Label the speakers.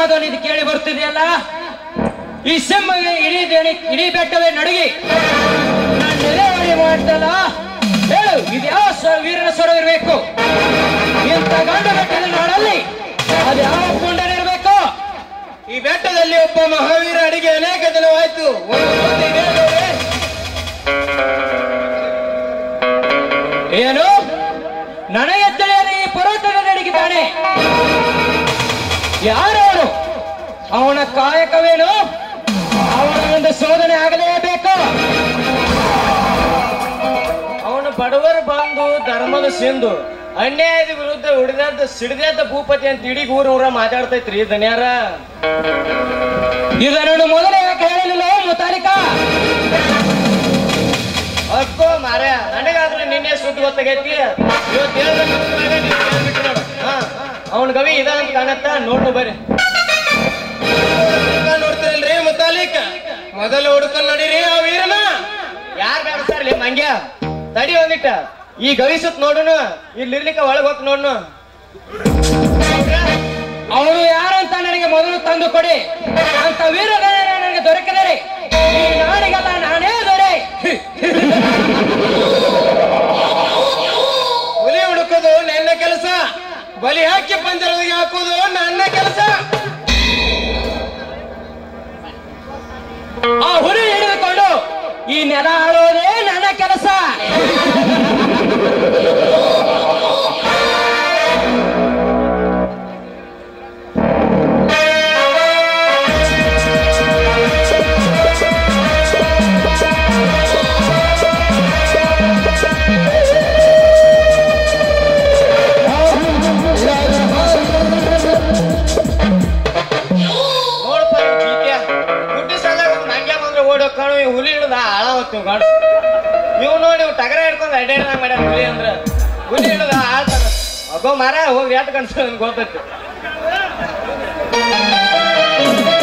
Speaker 1: ಸಿಂಹಧ್ವನಿ ಇದು ಕೇಳಿ ಬರ್ತಿದೆಯಲ್ಲ ಈ ಸಿಂಹವೇ ಇಡೀ ದೇಣಿ ಇಡೀ ಬೆಟ್ಟವೇ ನಡುಗಿ ನಾನು ನೆಲೆವಳಿ ಮಾಡ್ತಲ್ಲ ಹೇಳು ಇದು ಯಾವ ಸ- ವೀರನ ಸ್ವರ ಇರಬೇಕು ಇಂಥ ಗಂಡು ಬೆಟ್ಟದ ನಾಡಲ್ಲಿ ಅದು ಯಾವ ಪುಂಡನಿರ್ಬೇಕು
Speaker 2: ಈ ಬೆಟ್ಟದಲ್ಲಿ ಒಬ್ಬ ಮಹಾವೀರ ಅಡಿಗೆ ಅನೇಕ ದಿನವಾಯ್ತು ಒಂದು ಮಾತು ಇದೆ ಅಲ್ಲವೇ?
Speaker 1: ಏನು ನನಗೆ ತಿಳಿಯದ ಈ ಪರ್ವತದ ನಡಗಿದ್ದಾನೆ ಯಾರವನು ಅವನ ಕಾಯಕವೇನು ಅವನ ಒಂದು ಶೋಧನೆ ಆಗಲೇಬೇಕು
Speaker 3: ಅವನು ಬಡವರ ಬಂದು ಧರ್ಮದ ಸಿಂಧು ಅನ್ಯಾಯದ ವಿರುದ್ಧ ಉಳಿದದ್ದ ಸಿಡಿದದ್ದ ಭೂಪತಿ ಅಂತ ಇಡೀ ಊರ ಊರ ಮಾತಾಡ್ತೈತ್ರಿ ದನ್ಯಾರ
Speaker 1: ಇದನ್ನು ಮೊದಲೇ ಯಾಕೆ ಹೇಳಲಿಲ್ಲ ಮುತಾಲಿಕ
Speaker 3: ಅಕ್ಕೋ ಮಾರ್ಯ ನನಗಾದ್ರೂ ನಿನ್ನೆ ಸುಟ್ಟು ಗೊತ್ತಾಗೈತಿ ಇವತ್ತು ಹೇಳ್ಬಿಟ್ಟು ನೋಡು ಹಾ ಅವನ ಗವಿ ಇದ ಅಂತ ಕಾಣತ್ತ ನೋಡು ಬರ್ರಿ
Speaker 2: ಹುಡುಕ ನೋಡ್ತಿರಲ್ರಿ ಮುತಾಲಿಕ್ ಮೊದಲು ಹುಡುಕಲ್ ನಡೀರಿ ಆ ವೀರನ
Speaker 3: ಯಾರ್ ಬೇಡಸ್ತಾರಲಿ ಮಂಗ್ಯ ತಡಿ ಒಂದಿಟ್ಟ ಈ ಗವಿ ಸುತ್ತ ನೋಡುನು ಇಲ್ಲಿ ಇರ್ಲಿಕ್ಕ ಒಳಗ್ ಹೋಗ್ ನೋಡ್ನು
Speaker 1: ಅವನು ಯಾರಂತ ನನಗೆ ಮೊದಲು ತಂದು ಕೊಡಿ ಅಂತ ವೀರನೇ ನನಗೆ ದೊರಕಿದರೆ ಈ ನಾಡಿಗೆಲ್ಲ ನಾನೇ ದೊರೆ
Speaker 2: ಹುಲಿ ಹುಡುಕೋದು ನನ್ನ ಕೆಲಸ ಬಲಿ ಹಾಕಿ ಪಂಜರದಿಗೆ ಹಾಕೋದು ನನ್ನ ಕೆಲಸ
Speaker 1: ಆ ಹುಲಿ ಹಿಡಿದುಕೊಂಡು ಈ ನೆಲ ಆಳೋದೇ ನನ್ನ ಕೆಲಸ
Speaker 3: ನೋಡಪ್ಪ ಇವ್ ಜೀತ್ಯ ಗುಡ್ಡಿ ಸಾಲಾಗ ಒಂದು ಮಂಗ್ಯ ಬಂದ್ರೆ ಓಡಿ ಹೋಗ್ಕಾಣು ಈ ಹುಲಿ ಹಿಡ್ದ ಆಳ ಹೊತ್ತು ಗಾಡ್ ಇವ್ ನೋಡಿ ಇವ್ ಟಗರ ಹಿಡ್ಕೊಂಡು ಅಡ್ಡಾಡ್ದಂಗ್ ಮಾಡ್ಯಾರ ಹುಲಿ ಅಂದ್ರ ಹುಲಿ ಹಿಡ್ದ ಆಳ್ತಾನ ಅಗೋ ಮಾರ ಹೋಗಿ ಎಟ್ ಕನ್ಸ ಗೊತ್ತೈತಿ